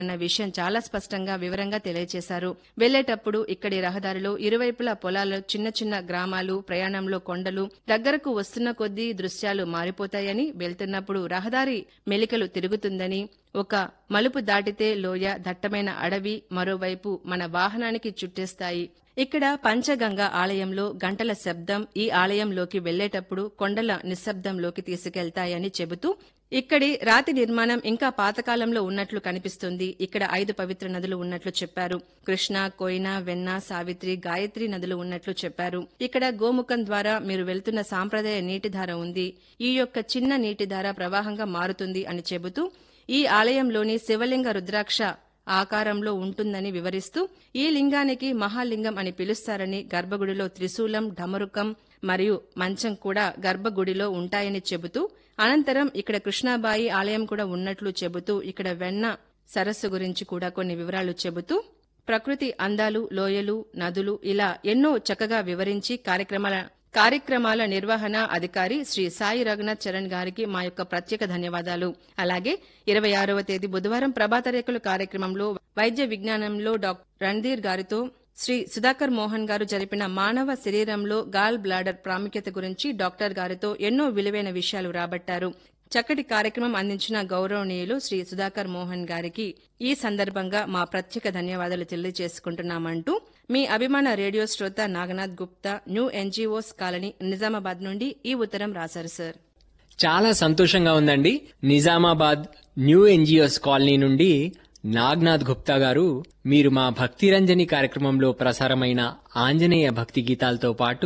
అన్న విషయం చాలా స్పష్టంగా వివరంగా తెలియజేశారు వెళ్లేటప్పుడు ఇక్కడి రహదారిలో ఇరువైపులా పొలాలు చిన్న చిన్న గ్రామాలు ప్రయాణంలో కొండలు దగ్గరకు వస్తున్న కొద్దీ దృశ్యాలు మారిపోతాయని వెళ్తున్నప్పుడు రహదారి మెలికలు తిరుగుతుందని ఒక మలుపు దాటితే లోయ దట్టమైన అడవి మరోవైపు మన వాహనానికి చుట్టేస్తాయి ఇక్కడ పంచగంగ ఆలయంలో గంటల శబ్దం ఈ ఆలయంలోకి వెళ్లేటప్పుడు కొండల నిశ్శబ్దంలోకి తీసుకెళ్తాయని చెబుతూ ఇక్కడి రాతి నిర్మాణం ఇంకా పాతకాలంలో ఉన్నట్లు కనిపిస్తుంది ఇక్కడ ఐదు పవిత్ర నదులు ఉన్నట్లు చెప్పారు కృష్ణ కోయిన వెన్న సావిత్రి గాయత్రి నదులు ఉన్నట్లు చెప్పారు ఇక్కడ గోముఖం ద్వారా మీరు వెళ్తున్న సాంప్రదాయ నీటిధార ఉంది ఈ యొక్క చిన్న నీటిధార ప్రవాహంగా మారుతుంది అని చెబుతూ ఈ ఆలయంలోని శివలింగ రుద్రాక్ష ఆకారంలో ఉంటుందని వివరిస్తూ ఈ లింగానికి మహాలింగం అని పిలుస్తారని గర్భగుడిలో త్రిశూలం ఢమరుకం మరియు మంచం కూడా గర్భగుడిలో ఉంటాయని చెబుతూ అనంతరం ఇక్కడ కృష్ణాబాయి ఆలయం కూడా ఉన్నట్లు చెబుతూ ఇక్కడ వెన్న సరస్సు గురించి కూడా కొన్ని వివరాలు చెబుతూ ప్రకృతి అందాలు లోయలు నదులు ఇలా ఎన్నో చక్కగా వివరించి కార్యక్రమాల కార్యక్రమాల నిర్వహణ అధికారి శ్రీ సాయి రఘునాథ్ చరణ్ గారికి మా యొక్క ప్రత్యేక ధన్యవాదాలు అలాగే ఇరవై ఆరవ తేదీ బుధవారం ప్రభాత రేఖలు కార్యక్రమంలో వైద్య విజ్ఞానంలో డాక్టర్ రణ్ధీర్ గారితో శ్రీ సుధాకర్ మోహన్ గారు జరిపిన మానవ శరీరంలో గాల్ బ్లాడర్ ప్రాముఖ్యత గురించి డాక్టర్ గారితో ఎన్నో విలువైన విషయాలు రాబట్టారు చక్కటి కార్యక్రమం అందించిన గౌరవనీయులు శ్రీ సుధాకర్ మోహన్ గారికి ఈ సందర్భంగా మా ప్రత్యేక ధన్యవాదాలు తెలియజేసుకుంటున్నామంటూ మీ అభిమాన రేడియో శ్రోత Naganath Gupta new NGOs colony Nizamabad నుండి ఈ ఉత్తరం రాశారు సార్ చాలా సంతోషంగా ఉందండి నిజామాబాద్ న్యూ ఎన్జిఓస్ కాలనీ నుండి నాగ్నాథ్ గుప్తా గారు మీరు మా భక్తిరంజని కార్యక్రమంలో ప్రసారమైన ఆంజనేయ భక్తి గీతాలతో పాటు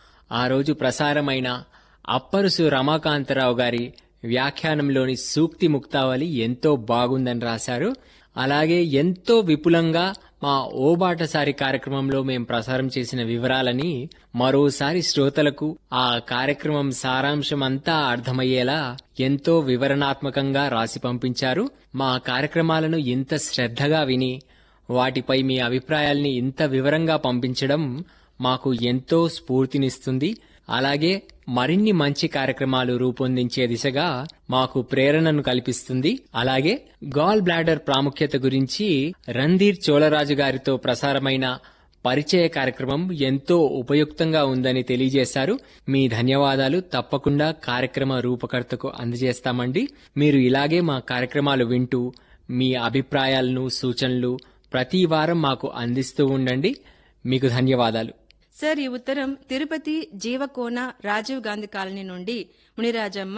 ఆ రోజు ప్రసారమైన అప్పరుసు రమాకాంతరావు గారి వ్యాఖ్యానంలోని సూక్తి ముక్తావళి ఎంతో బాగుందని రాశారు అలాగే ఎంతో విపులంగా మా ఓ బాటసారి కార్యక్రమంలో మేం ప్రసారం చేసిన వివరాలని మరోసారి శ్రోతలకు ఆ కార్యక్రమం సారాంశం అంతా అర్థమయ్యేలా ఎంతో వివరణాత్మకంగా రాసి పంపించారు మా కార్యక్రమాలను ఇంత శ్రద్ధగా విని వాటిపై మీ అభిప్రాయాల్ని ఇంత వివరంగా పంపించడం మాకు ఎంతో స్ఫూర్తినిస్తుంది అలాగే మరిన్ని మంచి కార్యక్రమాలు రూపొందించే దిశగా మాకు ప్రేరణను కల్పిస్తుంది అలాగే గాల్ బ్లాడర్ ప్రాముఖ్యత గురించి రంధీర్ చోళరాజు గారితో ప్రసారమైన పరిచయ కార్యక్రమం ఎంతో ఉపయుక్తంగా ఉందని తెలియజేశారు మీ ధన్యవాదాలు తప్పకుండా కార్యక్రమ రూపకర్తకు అందజేస్తామండి మీరు ఇలాగే మా కార్యక్రమాలు వింటూ మీ అభిప్రాయాలను సూచనలు ప్రతి వారం మాకు అందిస్తూ ఉండండి మీకు ధన్యవాదాలు సార్ ఈ ఉత్తరం తిరుపతి జీవకోన రాజీవ్ గాంధీ కాలనీ నుండి మునిరాజమ్మ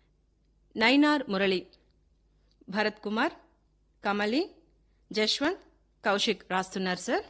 నైనార్ మురళి భరత్ కుమార్ కమలి జశ్వంత్ కౌశిక్ రాస్తున్నారు సార్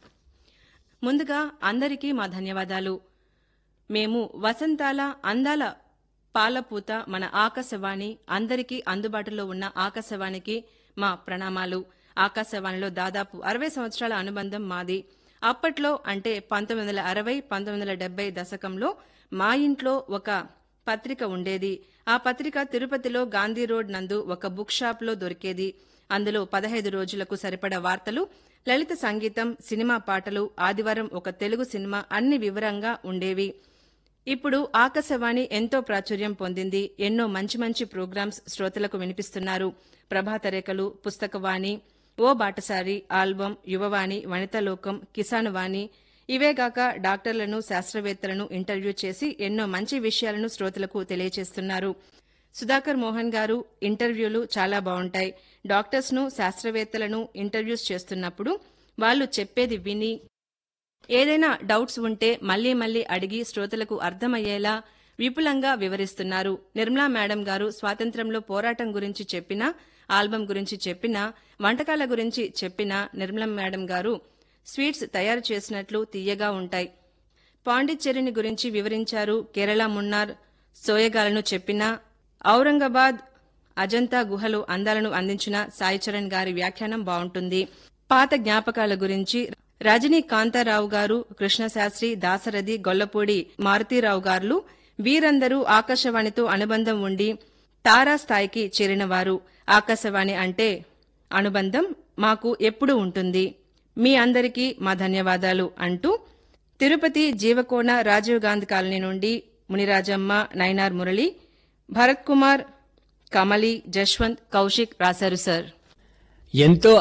ముందుగా అందరికీ మా ధన్యవాదాలు మేము వసంతాల అందాల పాలపూత మన ఆకాశవాణి అందరికీ అందుబాటులో ఉన్న ఆకాశవాణికి మా ప్రణామాలు ఆకాశవాణిలో దాదాపు అరవై సంవత్సరాల అనుబంధం మాది అప్పట్లో అంటే పంతొమ్మిది వందల అరవై పంతొమ్మిది వందల డెబ్బై దశకంలో మా ఇంట్లో ఒక పత్రిక ఉండేది ఆ పత్రిక తిరుపతిలో గాంధీ రోడ్ నందు ఒక బుక్ షాప్లో దొరికేది అందులో పదహైదు రోజులకు సరిపడ వార్తలు లలిత సంగీతం సినిమా పాటలు ఆదివారం ఒక తెలుగు సినిమా అన్ని వివరంగా ఉండేవి ఇప్పుడు ఆకాశవాణి ఎంతో ప్రాచుర్యం పొందింది ఎన్నో మంచి మంచి ప్రోగ్రామ్స్ శ్రోతలకు వినిపిస్తున్నారు ప్రభాత రేఖలు పుస్తకవాణి ఓ బాటసారి ఆల్బం యువవాణి వనితలోకం కిసాన్ వాణి ఇవేగాక డాక్టర్లను శాస్త్రవేత్తలను ఇంటర్వ్యూ చేసి ఎన్నో మంచి విషయాలను శ్రోతలకు తెలియజేస్తున్నారు సుధాకర్ మోహన్ గారు ఇంటర్వ్యూలు చాలా బాగుంటాయి డాక్టర్స్ ను శాస్త్రవేత్తలను ఇంటర్వ్యూస్ చేస్తున్నప్పుడు వాళ్ళు చెప్పేది విని ఏదైనా డౌట్స్ ఉంటే మళ్లీ మళ్లీ అడిగి శ్రోతలకు అర్థమయ్యేలా విపులంగా వివరిస్తున్నారు నిర్మలా మేడం గారు స్వాతంత్ర్యంలో పోరాటం గురించి చెప్పినా ఆల్బం గురించి చెప్పినా వంటకాల గురించి చెప్పినా నిర్మలా మేడం గారు స్వీట్స్ తయారు చేసినట్లు తీయగా ఉంటాయి పాండిచ్చేరిని గురించి వివరించారు కేరళ మున్నార్ సోయగాలను చెప్పినా ఔరంగాబాద్ అజంతా గుహలు అందాలను అందించిన సాయి చరణ్ గారి వ్యాఖ్యానం బాగుంటుంది పాత జ్ఞాపకాల గురించి రజనీ కాంతారావు గారు కృష్ణశాస్త్రి దాసరథి గొల్లపూడి మారుతీరావు గారు వీరందరూ ఆకాశవాణితో అనుబంధం ఉండి తారాస్థాయికి చేరినవారు ఆకాశవాణి అంటే అనుబంధం మాకు ఎప్పుడూ ఉంటుంది మీ అందరికీ మా ధన్యవాదాలు అంటూ తిరుపతి జీవకోన రాజీవ్ గాంధీ కాలనీ నుండి మునిరాజమ్మ నైనార్ మురళి భరత్ కుమార్ కమలి జశ్వంత్ కౌశిక్ రాశారు సార్ ఎంతో